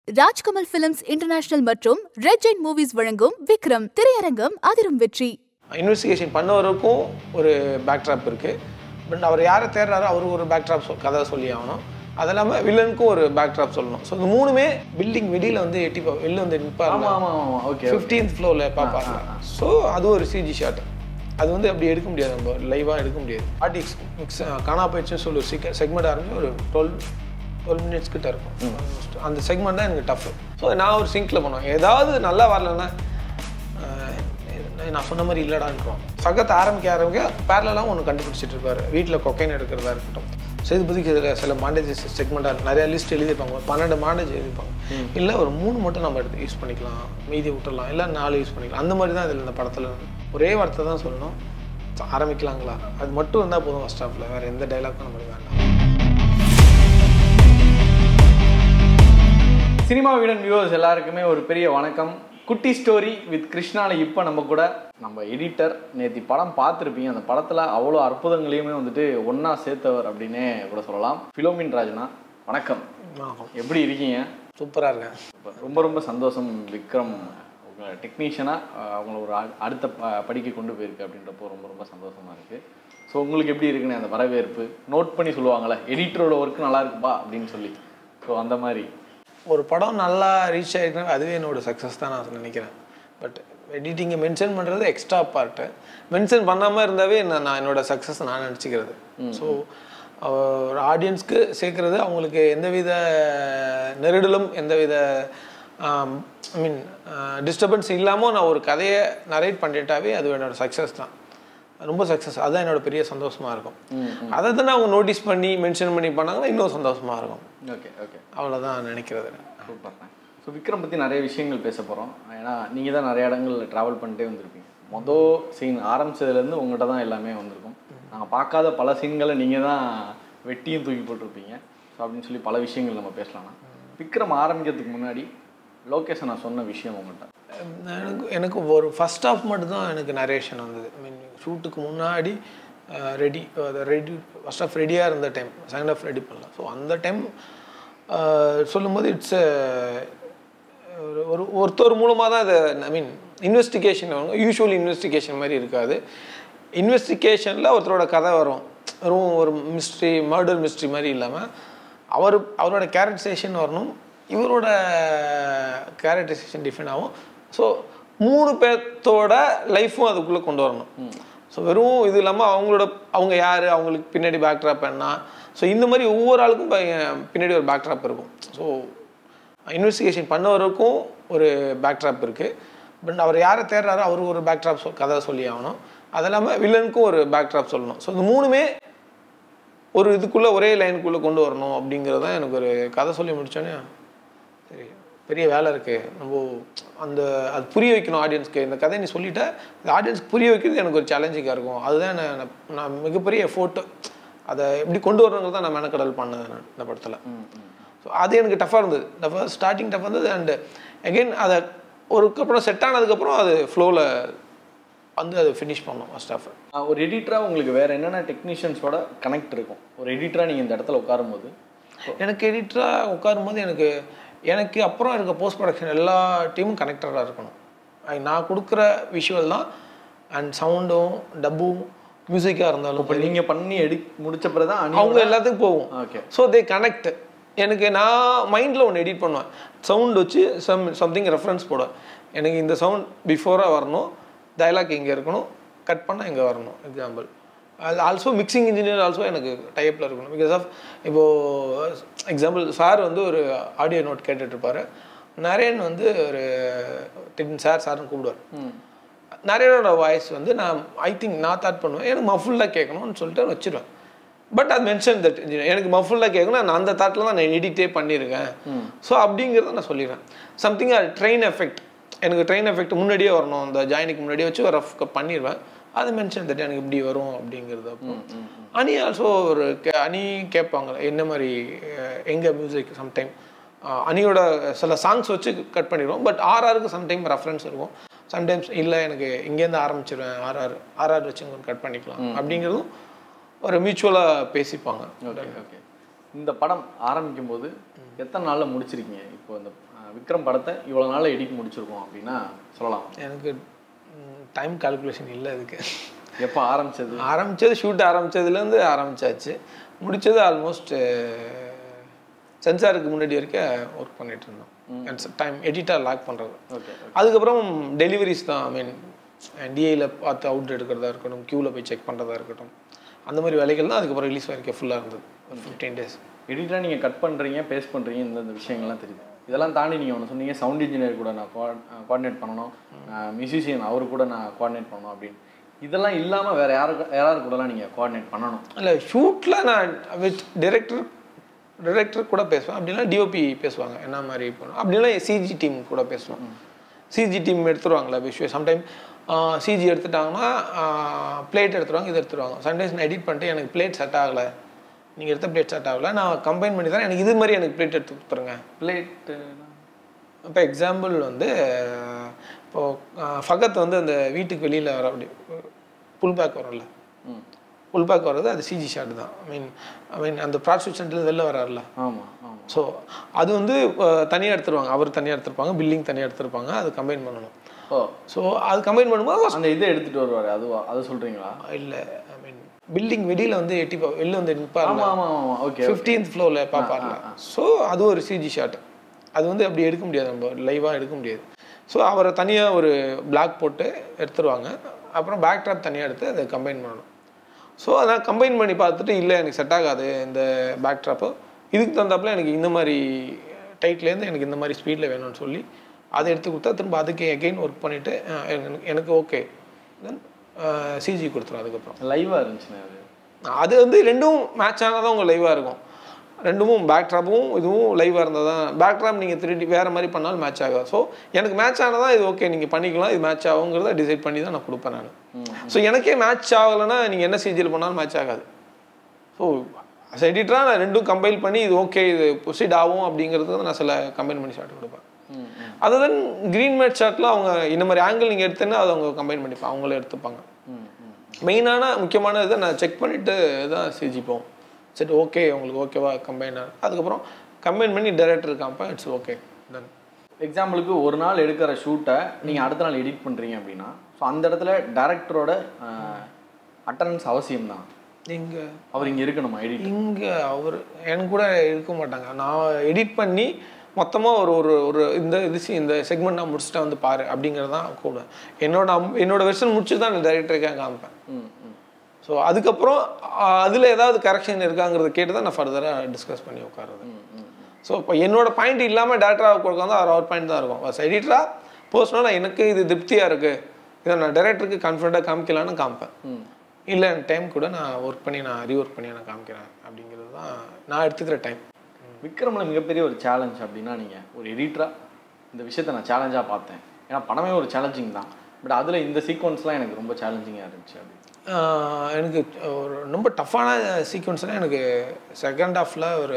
Rajkamal films international மற்றும் red giant movies வழங்கும் விக்ரம் திரையரங்கம் அதிரும் வெற்றி இன்வெஸ்டிகேஷன் பண்ணவருக்கும் ஒரு பேக்ட்ராப் இருக்குது பட் அவர் யாரை தேடுறாரோ அவருக்கு ஒரு பேக்ட்ராப் சொல் கதை சொல்லி ஆகணும் அது இல்லாமல் வில்லனுக்கும் ஒரு பேக்ட்ராப் சொல்லணும் ஸோ இந்த மூணுமே பில்டிங் வெளியில் வந்து எட்டி பா வெளில வந்து ஆமா நிற்பாங்க ஆமா ஆமா ஓகே ஃபிஃப்டீன்த் ஃப்ளோரில் பார்ப்பாங்க ஸோ அது ஒரு சிஜி ஷாட் அது வந்து அப்படி எடுக்க முடியாது நம்ம லைவாக எடுக்க முடியாது ஆர்டிக்ஸ் மிக்ஸ் காணா போயிடுச்சுன்னு சொல்லி ஒரு செக்மெண்ட் ஆரம்பிச்சு ஒரு டுவெல் டுவெல் மினிட்ஸ் கிட்ட இருக்கும் Almost. அந்த செக்மெண்ட் தான் எனக்கு டஃப் ஸோ நான் ஒரு சிங்கில் பண்ணுவேன் ஏதாவது நல்லா வரலன்னா ஆஹ், நான் சொன்ன மாதிரி இல்லடான்றோம் சகத்தை ஆரம்பிக்க ஆரம்பிக்க பேரலாம் ஒன்று கண்டுபிடிச்சிட்டு இருப்பாரு வீட்டில் கொக்கைன் எடுக்கிறதா இருக்கட்டும் ஸோ இது பற்றி இதில் சில மாண்டேஜஸ் செக்மெண்ட்டாக நிறைய லிஸ்ட் எழுதிப்பாங்க ஒரு பன்னெண்டு மாண்டேஜ் எழுதிப்பாங்க இல்லை ஒரு மூணு மட்டும் நம்ம எடுத்து யூஸ் பண்ணிக்கலாம் மீதி விட்டுறலாம் இல்லை நாலு யூஸ் பண்ணிக்கலாம் அந்த மாதிரி தான் இதில் இந்த படத்தில் ஒரே வார்த்தை தான் சொல்லணும் ஆரம்பிக்கலாங்களா அது மட்டும் இருந்தால் போதும் ஃபஸ்ட் ஹாஃபில் வேறு எந்த டைலாக்கும் நம்மளுக்கு வேண்டாம் சினிமா வீடன் வியூவர்ஸ் எல்லாருக்குமே ஒரு பெரிய வணக்கம் குட்டி ஸ்டோரி வித் கிருஷ்ணால இப்போ நம்ம கூட நம்ம எடிட்டர் நேத்தி படம் பார்த்துருப்பீங்க அந்த படத்தில் அவ்வளோ அற்புதங்களையுமே வந்துட்டு ஒன்றா சேர்த்தவர் அப்படின்னே கூட சொல்லலாம் ஃபிலோமின் ராஜனா வணக்கம் ஆகும் எப்படி இருக்கீங்க சூப்பராக இருக்கேன் ரொம்ப ரொம்ப சந்தோஷம் விக்ரம் உங்களை டெக்னீஷியனாக அவங்கள ஒரு அ- அடுத்த ப- படிக்க கொண்டு போயிருக்கு அப்படின்றப்போ ரொம்ப ரொம்ப சந்தோஷமா இருக்கு ஸோ உங்களுக்கு எப்படி இருக்குன்னு அந்த வரவேற்பு நோட் பண்ணி சொல்லுவாங்கள்ல எடிட்டரோட ஒர்க் நல்லா இருக்குப்பா அப்படின்னு சொல்லி ஸோ அந்த மாதிரி ஒரு படம் நல்லா ரீச் ஆகிருக்குன்னா அதுவே என்னோட சக்ஸஸ் தான் நான் நினைக்கிறேன் பட் எடிட்டிங்கை மென்ஷன் பண்ணுறது எக்ஸ்ட்ரா பார்ட்டு மென்ஷன் பண்ணாமல் இருந்தாவே நான் நான் என்னோட சக்ஸஸ் நான் நினச்சிக்கிறது ஸோ ஒரு ஆடியன்ஸ்க்கு சேர்க்குறது அவங்களுக்கு எந்தவித நெருடலும் எந்தவித ஐ மீன் டிஸ்டர்பன்ஸ் இல்லாமல் நான் ஒரு கதையை நரேட் பண்ணிட்டாவே அது என்னோட சக்ஸஸ் தான் ரொம்ப சக்ஸஸ் அதுதான் என்னோட பெரிய சந்தோஷமா இருக்கும் அதை தானே அவங்க நோட்டீஸ் பண்ணி மென்ஷன் பண்ணி பண்ணாங்கன்னா இன்னும் சந்தோஷமா இருக்கும் ஓகே ஓகே அவ்வளோதான் நினைக்கிறது சூப்பர் ஸோ விக்ரம் பற்றி நிறைய விஷயங்கள் பேச போகிறோம் ஏன்னா நீங்கள் தான் நிறைய இடங்கள் ட்ராவல் பண்ணிட்டே வந்திருப்பீங்க மொதல் சீன் ஆரம்பிச்சதுலேருந்து உங்கள்கிட்ட தான் எல்லாமே வந்திருக்கும் நாங்கள் பார்க்காத பல சீன்களை நீங்கள் தான் வெட்டியும் தூக்கி போட்டிருப்பீங்க ஸோ அப்படின்னு சொல்லி பல விஷயங்கள் நம்ம பேசலாம் விக்ரம் ஆரம்பிக்கிறதுக்கு முன்னாடி லோகேஷன் நான் சொன்ன விஷயம் உங்கள்கிட்ட எனக்கு எனக்கு ஒரு ஃபர்ஸ்ட் ஆஃப் மட்டும் தான் எனக்கு நரேஷன் வந்தது ஐ மீன் ஷூட்டுக்கு முன்னாடி ரெடி ரெடி ஃபர்ஸ்ட் ஆஃப் ரெடியாக இருந்த டைம் செகண்ட் ஆஃப் ரெடி பண்ணலாம் ஸோ அந்த டைம் சொல்லும்போது இட்ஸ் ஒரு ஒரு ஒருத்தர் மூலமாக தான் அது ஐ மீன் இன்வெஸ்டிகேஷன் வரும் யூஷுவல் இன்வெஸ்டிகேஷன் மாதிரி இருக்காது இன்வெஸ்டிகேஷனில் ஒருத்தரோட கதை வரும் வெறும் ஒரு மிஸ்ட்ரி மர்டர் மிஸ்ட்ரி மாதிரி இல்லாமல் அவர் அவரோட கேரக்டரைசேஷன் வரணும் இவரோட கேரக்டரைசேஷன் டிஃப்ரெண்ட் ஆகும் ஸோ மூணு பேர்த்தோட லைஃப்பும் அதுக்குள்ளே கொண்டு வரணும் ஸோ வெறும் இது இல்லாமல் அவங்களோட அவங்க யார் அவங்களுக்கு பின்னாடி பேக்ட்ராப் என்ன ஸோ இந்த மாதிரி ஒவ்வொரு ஆளுக்கும் ப- பின்னாடி ஒரு பேக்ட்ராப் இருக்கும் ஸோ இன்வெஸ்டிகேஷன் பண்ணவருக்கும் ஒரு பேக்ட்ராப் இருக்குது பட் அவர் யாரை தேடுறாரோ அவருக்கு ஒரு பேக்ட்ராப் சொல் கதை சொல்லி ஆகணும் அது இல்லாமல் வில்லனுக்கும் ஒரு பேக்ட்ராப் சொல்லணும் ஸோ இந்த மூணுமே ஒரு இதுக்குள்ளே ஒரே லைனுக்குள்ளே கொண்டு வரணும் அப்படிங்கிறது தான் எனக்கு ஒரு கதை சொல்லி முடிச்சோன்னே சரி பெரிய வேலை இருக்குது நம்ம அந்த அது புரிய வைக்கணும் ஆடியன்ஸ்க்கு இந்த கதையை நீ சொல்லிட்ட இந்த ஆடியன்ஸ்க்கு புரிய வைக்கிறது எனக்கு ஒரு சேலஞ்சிங்காக இருக்கும் அதுதான் நான் நான் நான் மிகப்பெரிய ஃபோட்டோ அதை எப்படி கொண்டு வரணுங்கிறது தான் நான் மெனக்கடல் பண்ணேன் நான் இந்த படத்தில் ஸோ அது எனக்கு டஃப்பாக இருந்தது டஃபாக ஸ்டார்டிங் டஃப் இருந்தது அண்டு அகெயின் அதை ஒருக்கப்புறம் செட் ஆனதுக்கப்புறம் அது ஃப்ளோவில் வந்து அதை ஃபினிஷ் பண்ணோம் ஃபர்ஸ்ட் ஆஃப் ஆஹ் ஒரு எடிட்டராக உங்களுக்கு வேறு என்னென்ன டெக்னீஷியன்ஸோட கனெக்ட் இருக்கும் ஒரு எடிட்டராக நீங்கள் இந்த இடத்துல உட்காரும்போது எனக்கு எடிட்டராக உட்காரும்போது எனக்கு எனக்கு அப்புறம் இருக்க போஸ்ட் ப்ரொடக்ஷன் எல்லா டீமும் கனெக்டடாக இருக்கணும் I- நான் கொடுக்குற விஷுவல் தான் அண்ட் சவுண்டும் டப்பும் மியூசிக்காக இருந்தாலும் இப்போ நீங்கள் பண்ணி எடி முடிச்ச பிறகு தான் அணி அவங்க எல்லாத்துக்கும் போகும் ஓகே ஸோ தே கனெக்ட் எனக்கு நான் மைண்டில் ஒன்று எடிட் பண்ணுவேன் சவுண்ட் வச்சு சம் சம்திங் ரெஃபரன்ஸ் போடுவேன் எனக்கு இந்த சவுண்ட் பிஃபோராக வரணும் டைலாக் இங்கே இருக்கணும் கட் பண்ணால் இங்கே வரணும் எக்ஸாம்பிள் அது ஆல்சோ மிக்சிங் இன்ஜினியர் ஆல்சோ எனக்கு டைப்பில் இருக்கணும் பிகாஸ் ஆஃப் இப்போது எக்ஸாம்பிள் சார் வந்து ஒரு ஆடியோ நோட் கேட்டுட்ருப்பாரு நரேன் வந்து ஒரு டின் சார் சார்னு கூப்பிடுவார் நரேனோட வாய்ஸ் வந்து நான் ஐ திங்க் நான் தாட் பண்ணுவேன் எனக்கு மஃபுல்லாக கேட்கணும்னு சொல்லிட்டு வச்சிருவேன் பட் அது மென்ஷன் தட் எனக்கு மஃபுல்லாக கேட்கணும் நான் அந்த தாட்டில் தான் நான் எடிட்டே பண்ணியிருக்கேன் ஸோ அப்படிங்கிறத நான் சொல்லிடுறேன் சம்திங் ட்ரெயின் எஃபெக்ட் எனக்கு ட்ரெயின் எஃபெக்ட் முன்னாடியே வரணும் அந்த ஜாயினுக்கு முன்னாடியே வச்சு ஒரு ரஃப் பண்ணிடுவேன் அது மென்ஷன் தட் எனக்கு இப்படி வரும் அப்படிங்கிறது அப்போ அனி ஆல்சோ ஒரு கே- அனி கேட்பாங்க என்ன மாதிரி அஹ், எங்க மியூசிக் சம்டைம் அனியோட சில சாங்ஸ் வச்சு கட் பண்ணிடுவோம் பட் ஆர்ஆருக்கு சம்டைம் ரெஃபரன்ஸ் இருக்கும் சம்டைம்ஸ் இல்லை எனக்கு இங்கேருந்து ஆரம்பிச்சிருவேன் ஆர்ஆர் ஆர்ஆர் வச்சு கட் பண்ணிக்கலாம் அப்படிங்கிறதும் ஒரு மியூச்சுவலாக பேசிப்பாங்க ஓகே ஓகே இந்த படம் ஆரம்பிக்கும் போது எத்தனை நாளில் முடிச்சிருக்கீங்க இப்போ இந்த அஹ், விக்ரம் படத்தை இவ்வளோ நாளில் எடிட் முடிச்சிருக்கோம் அப்படின்னா சொல்லலாம் எனக்கு டைம் கால்குலேஷன் இல்லை அதுக்கு எப்போ ஆரம்பிச்சது ஆரம்பிச்சது ஷூட் ஆரம்பிச்சதுலேருந்து ஆரம்பிச்சாச்சு முடிச்சது ஆல்மோஸ்ட் சென்சாருக்கு முன்னாடி வரைக்கும் ஒர்க் பண்ணிட்டு இருந்தோம் டைம் எடிட்டாக லாக் பண்ணுறது ஓகே அதுக்கப்புறம் டெலிவரிஸ் தான் ஐ மீன் டிஏயில் பார்த்து அவுட் எடுக்கிறதா இருக்கட்டும் க்யூவில் போய் செக் பண்ணுறதா இருக்கட்டும் அந்த மாதிரி வேலைகள் தான் அதுக்கப்புறம் ரிலீஸ் வரைக்கும் ஃபுல்லாக இருந்தது ஒரு ஃபிஃப்டீன் டேஸ் எடிட்டாக நீங்கள் கட் பண்ணுறீங்க பேஸ்ட் பண்ணுறீங்க இந்த இந்த விஷயங்கள்லாம் தெரியுது இதெல்லாம் தாண்டி நீங்கள் ஒன்று சொன்னீங்க சவுண்ட் இன்ஜினியர் கூட நான் கோஆர்டினேட் பண்ணணும் மியூசிஷியன் அவர் கூட நான் கோஆர்டினேட் பண்ணணும் அப்படின்னு இதெல்லாம் இல்லாமல் வேறு யாருக்கு யாராரு கூடலாம் நீங்கள் கோஆர்டினேட் பண்ணணும் இல்லை ஷூட்டில் நான் வித் டைரக்டர் டைரக்டர் கூட பேசுவேன் அப்படின்னா டிஓபி பேசுவாங்க என்ன மாதிரி பண்ணணும் அப்படின்னா சிஜி டீம் கூட பேசுவோம் சிஜி டீம் எடுத்துருவாங்களா விஷயம் சம்டைம் சிஜி எடுத்துட்டாங்கன்னா பிளேட் எடுத்துருவாங்க இது எடுத்துருவாங்க சம்டைம்ஸ் நான் எடிட் பண்ணிட்டு எனக்கு பிளேட் செட் ஆகலை நீங்கள் எடுத்த பிளேட் செட் ஆகலை நான் கம்பைன் பண்ணி தரேன் எனக்கு இது மாதிரி எனக்கு பிளேட் எடுத்து கொடுத்துருங்க பிளேட்டு இப்போ எக்ஸாம்பிள் வந்து இப்போது ஃபகத் வந்து அந்த வீட்டுக்கு வெளியில் வர அப்படி புல் பேக் வரும்ல ம் புல் பேக் வர்றது அது சிஜி ஷாட் தான் ஐ மீன் ஐ மீன் அந்த ப்ராஸ்டியூஷன்லேருந்து வெளில வராருல ஆமாம் ஆமாம் ஸோ அது வந்து தனியாக எடுத்துருவாங்க அவர் தனியாக எடுத்திருப்பாங்க பில்லிங் தனியாக எடுத்திருப்பாங்க அது கம்பைன் பண்ணணும் ஓ ஸோ அது கம்பைன் பண்ணும்போது அந்த இதை எடுத்துகிட்டு வருவார் அதுவா அது சொல்கிறீங்களா இல்லை ஐ மீன் பில்டிங் வெளியில் வந்து எட்டி பா வெளில வந்து நிற்பார்ல ஆமாம் ஆமாம் ஆமாம் ஓகே ஃபிஃப்டீன்த் ஃப்ளோரில் பார்ப்பார்ல ஸோ அது ஒரு சிஜி ஷாட் அது வந்து அப்படி எடுக்க முடியாது நம்ம லைவாக எடுக்க முடியாது ஸோ அவரை தனியாக ஒரு பிளாக் போட்டு எடுத்துருவாங்க அப்புறம் பேக் ட்ராப் தனியாக எடுத்து அதை கம்பைன் பண்ணணும் ஸோ அதான் கம்பைன் பண்ணி பார்த்துட்டு இல்லை எனக்கு செட் ஆகாது இந்த பேக் ட்ராப்பு இதுக்கு தகுந்தாப்புல எனக்கு இந்த மாதிரி டைட்லேருந்து எனக்கு இந்த மாதிரி ஸ்பீடில் வேணும்னு சொல்லி அதை எடுத்து கொடுத்தா திரும்ப அதுக்கு எகெயின் ஒர்க் பண்ணிவிட்டு எனக்கு ஓகே தென் சிஜி கொடுத்துரும் அதுக்கப்புறம் லைவாக இருந்துச்சுண்ணே அது அது வந்து ரெண்டும் மேட்ச் ஆனால் தான் உங்கள் லைவாக இருக்கும் ரெண்டும் பேக் ட்ராப்பும் இதுவும் லைவாக இருந்தால் தான் பேக் ட்ராப் நீங்கள் திருடி வேறு மாதிரி பண்ணாலும் மேட்ச் ஆகாது ஸோ எனக்கு மேட்ச் ஆனால் தான் இது ஓகே நீங்கள் பண்ணிக்கலாம் இது மேட்ச் ஆகுங்கிறத டிசைட் பண்ணி தான் நான் கொடுப்பேன் நான் ஸோ எனக்கே மேட்ச் ஆகலைன்னா நீங்கள் என்ன சிஜியில் பண்ணாலும் மேட்ச் ஆகாது ஸோ அஸ் எடிட்டராக நான் ரெண்டும் கம்பைல் பண்ணி இது ஓகே இது ப்ரொசீட் ஆகும் அப்படிங்கிறது நான் சில கம்பைன் பண்ணி ஷாட் கொடுப்பேன் ம் ம் அதர் தென் க்ரீன் மேட் ஷாட்டில் அவங்க இந்த மாதிரி ஆங்கிள் நீங்கள் எடுத்தேன்னா அதை அவங்க கம்பைன் பண்ணிப்பாங்க அவங்களே எடுத்துப்பாங்க ம் ம் மெயினான முக்கியமான இதை நான் செக் பண்ணிவிட்டு தான் சிஜிப்போம் சரி ஓகே உங்களுக்கு ஓகேவா கம்பைனர் அதுக்கப்புறம் கம்பைன் பண்ணி டைரக்டர் காமிப்பேன் இட்ஸ் ஓகே டன் எக்ஸாம்பிளுக்கு ஒரு நாள் எடுக்கிற ஷூட்டை நீங்கள் அடுத்த நாள் எடிட் பண்ணுறீங்க அப்படின்னா ஸோ அந்த இடத்துல டேரக்டரோட அட்டண்டன்ஸ் அவசியம் தான் நீங்கள் அவர் இங்கே இருக்கணுமா எடிட் இங்கே அவர் எனக்கு கூட இருக்க மாட்டாங்க நான் எடிட் பண்ணி மொத்தமாக ஒரு ஒரு ஒரு இந்த இது scene, இந்த செக்மெண்ட் நான் முடிச்சுட்டா வந்து பாரு அப்படிங்கிறது தான் கூட என்னோட அம்- என்னோட வெர்ஷன் முடிச்சு தான் நான் டைரக்டருக்காக காமிப்பேன் ம் ம் ஸோ அதுக்கப்புறம் அதில் ஏதாவது கரெக்ஷன் இருக்காங்கிறத கேட்டு தான் நான் ஃபர்தராக டிஸ்கஸ் பண்ணி உட்காருது ம் ம் ஸோ இப்போ என்னோட பாயிண்ட் இல்லாமல் டேரக்டராக கொடுக்க அவர் அவர் பாயிண்ட் தான் இருக்கும் பஸ் எடிட்டராக போஸ்ட்னா நான் எனக்கு இது திருப்தியாக இருக்குது இதை நான் டைரக்டருக்கு கான்ஃபிடண்ட்டாக காமிக்கலான்னு காமிப்பேன் ம் இல்லை டைம் கூட நான் ஒர்க் பண்ணி நான் ரீஒர்க் பண்ணி நான் காமிக்கிறேன் அப்படிங்கிறது தான் நான் எடுத்துக்கிற டைம் விக்ரம்ல மிகப்பெரிய ஒரு சேலஞ்ச் அப்படின்னா நீங்கள் ஒரு எடிட்டராக இந்த விஷயத்த நான் சேலஞ்சாக பார்த்தேன் ஏன்னா படமே ஒரு சேலஞ்சிங் தான் பட் அதில் இந்த சீக்வன்ஸ்லாம் எனக்கு ரொம்ப சேலஞ்சிங்காக இருந்துச்சு அப்படி எனக்கு ஒரு ரொம்ப டஃப்பான சீக்வன்ஸ்னால் எனக்கு செகண்ட் ஹாஃபில் ஒரு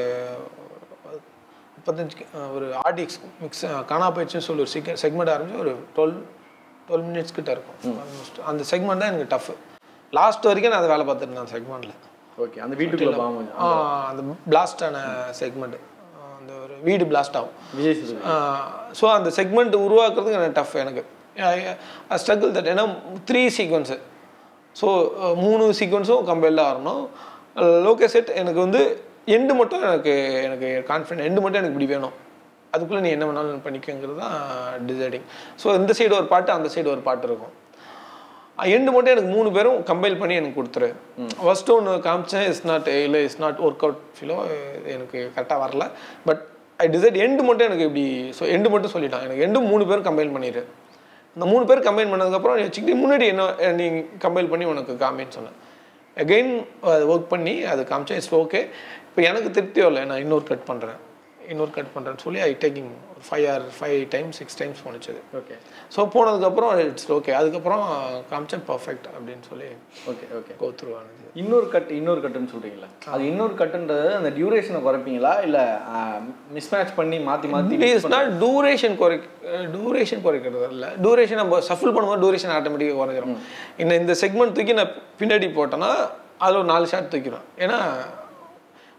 முப்பத்தஞ்சு ஒரு ஆடிஎக்ஸ் மிக்ஸ் காணா போயிடுச்சுன்னு சொல்லி ஒரு சீக்க செக்மெண்ட் ஆரம்பிச்சு ஒரு டுவெல் டுவெல் மினிட்ஸ் கிட்ட இருக்கும் ஆல்மோஸ்ட் அந்த செக்மெண்ட் தான் எனக்கு டஃப் லாஸ்ட் வரைக்கும் நான் அதை வேலை பார்த்துட்டு இருந்தேன் செக்மெண்ட்டில் ஓகே அந்த வீட்டுக்குள்ளே பாம்பு அந்த பிளாஸ்டான செக்மெண்ட் அந்த ஒரு வீடு பிளாஸ்ட் ஆகும் விஜய் சேதுபதி ஸோ அந்த செக்மெண்ட் உருவாக்குறதுக்கு எனக்கு டஃப் எனக்கு ஸ்ட்ரகிள் தட் ஏன்னா த்ரீ சீக்வன்ஸு ஸோ மூணு சீக்வன்ஸும் கம்பெல்லாம் வரணும் லோகே செட் எனக்கு வந்து எண்டு மட்டும் எனக்கு எனக்கு கான்ஃபிடென்ட் எண்டு மட்டும் எனக்கு இப்படி வேணும் அதுக்குள்ளே நீ என்ன வேணாலும் பண்ணிக்கங்கிறது தான் டிசைடிங் ஸோ இந்த சைடு ஒரு பாட்டு அந்த சைடு ஒரு பாட்டு இருக்கும் எண்டு மட்டும் எனக்கு மூணு பேரும் கம்பைல் பண்ணி எனக்கு கொடுத்துரு ஃபர்ஸ்ட் ஒன்று காமிச்சேன் இஸ் நாட் இல்லை இஸ் நாட் ஒர்க் அவுட் ஃபீலோ எனக்கு கரெக்டாக வரல பட் ஐ டிசைட் எண்டு மட்டும் எனக்கு இப்படி ஸோ எண்டு மட்டும் சொல்லிட்டான் எனக்கு எண்டு மூணு பேரும் கம்பைன் பண்ணிடு இந்த மூணு பேர் கம்பைன் பண்ணதுக்கப்புறம் வச்சுக்கிட்டு முன்னாடி என்ன நீ கம்பைல் பண்ணி உனக்கு காமின்னு சொன்னேன் அகெயின் அது ஒர்க் பண்ணி அது காமிச்சேன் இட்ஸ் ஓகே இப்போ எனக்கு திருப்தியோ இல்லை நான் இன்னொரு கட் பண்ணுறேன் இன்னொரு கட் பண்ணுறேன்னு சொல்லி I taking five or five times six times போணுச்சு அது ஓகே ஸோ போனதுக்கப்புறம் இட்ஸ் ஓகே அதுக்கப்புறம் காமிச்சேன் பர்ஃபெக்ட் அப்படின்னு சொல்லி ஓகே ஓகே கோத்துருவானது இன்னொரு கட் இன்னொரு கட்டுன்னு சொல்றீங்களா அது இன்னொரு கட்டுன்றது அந்த டியூரேஷனை குறைப்பீங்களா இல்லை மிஸ்மேட்ச் பண்ணி மாற்றி மாற்றி இட்ஸ் நாட் டூரேஷன் குறை டூரேஷன் குறைக்கிறது இல்லை டூரேஷன் நம்ம சஃபில் பண்ணும்போது டூரேஷன் ஆட்டோமேட்டிக்காக குறைஞ்சிரும் இன்னும் இந்த செக்மெண்ட் தூக்கி நான் பின்னாடி போட்டேன்னா அதில் ஒரு நாலு ஷாட் தூக்கிடும் ஏன்னா